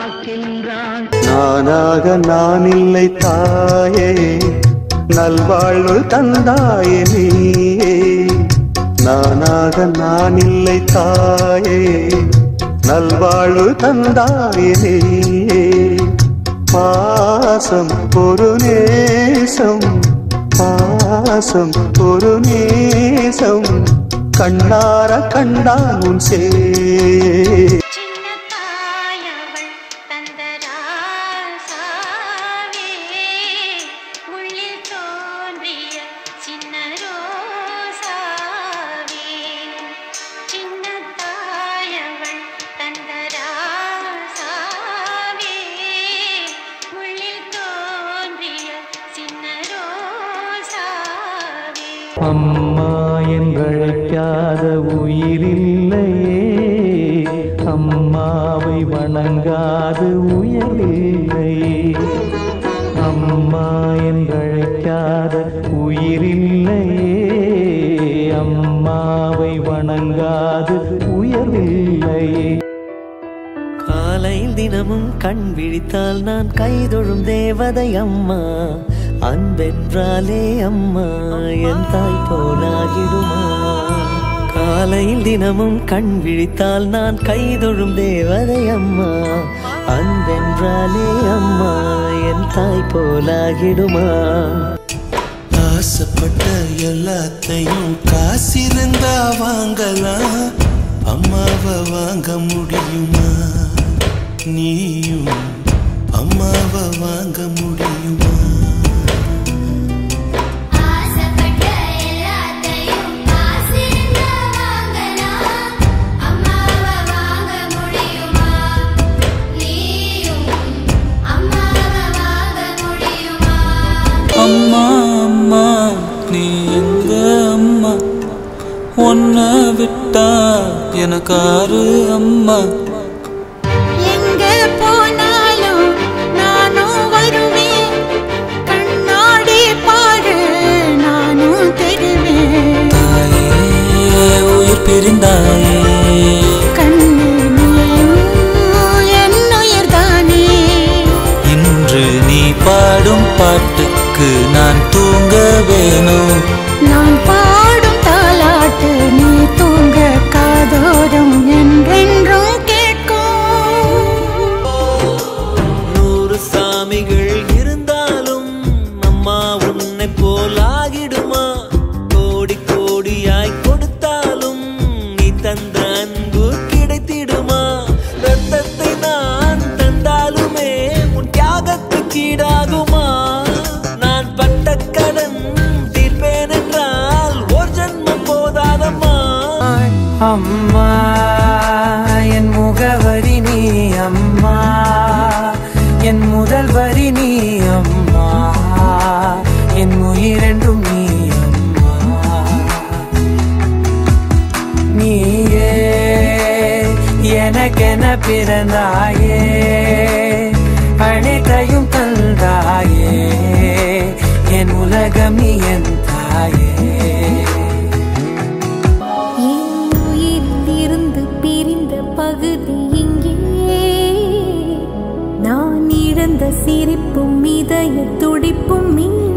காக்கின்றாள் நானாக நான் இல்லை தாயே நல்வாழ்வு தந்தாயே நீயே நானாக நான் இல்லை தாயே நல்வாழ்வு தந்தாயே நீயே பாசம் ஒரு நேசம் பாசம் ஒரு நேசம் கண்ணார கண்டான் உன் சே சின்ன தாயவள் தந்த ராசாவே உள்ளில் தோன்றிய சின்ன ரோசாவே சின்ன தாயவள் தந்த ராசாவே உள்ளில் தோன்றிய சின்ன ரோசாவே அம்மா என்றழைக்காத உயிரில்லையே அம்மாவை வணங்காது உயரில்லையே அம்மா என்றழைக்காத உயிரில்லையே அம்மாவை வணங்காது உயர்வில்லையே காலையில் தினமும் கண் விழித்தால் நான் கைதொழும் தேவதை அம்மா அன்பென்றாலே அம்மா என் தாய் போலாகிடுமா காலையில் தினமும் கண் விழித்தால் நான் கைதொழும் தேவதை அம்மா அன்பென்றாலே அம்மா என் தாய் போலாகிடுமா ஆசைப்பட்ட எல்லாத்தையும் காசிருந்தா வாங்கலாம் அம்மாவை வாங்க முடியுமா நீயும் அம்மாவை வாங்க முடியுமா ஆசைப்பட்ட எல்லாத்தையும் காசிருந்தா வாங்கலாம் அம்மாவை வாங்க முடியுமா நீயும் அம்மாவை வாங்க முடியுமா அம்மா அம்மா நீ எங்க அம்மா உன்னை விட்டா எனக்காரு அம்மா எங்க போனாலும் நானும் வருவேன் கண்ணாடி பாரு நானும் தெரிவேன் தாயே உயிர் பிரிந்தாயே கண்ணு நீயும் என் உயிர்தானே இன்று நீ பாடும் பாட்டுக்கு நான் தூங்க வேணும் நான் பாடும் தாலாட்டு நீ தூங்க காதோரம் என்றென்றும் கேட்கும் நூறு சாமிகள் இருந்தாலும் அம்மா உன்னை போலாகிடுமா கோடி கோடியாய் கொடுத்தாலும் நீ தந்த அன்பு கிடைத்திடுமா ரத்தத்தை நான் தந்தாலுமே உன் தியாகத்துக்கு ஈடாகுமா நான் பட்ட கடன் தீர்ப்பேன் என்றால் ஒரு ஜன்மம் போதாதம்மா அம்மா என் முகவரி நீ அம்மா என் முதல் வரி நீ அம்மா என் உயிரென்றும் நீ அம்மா நீயே எனக்கென பிறந்தாயே அனைத்தையும் தந்தாயே என் உலகம் நீ என் தாயே என் உயிரில் இருந்து பிரிந்த பகுதி இங்கே நான் இழந்த சிரிப்பும் இதய துடிப்பும் இங்கே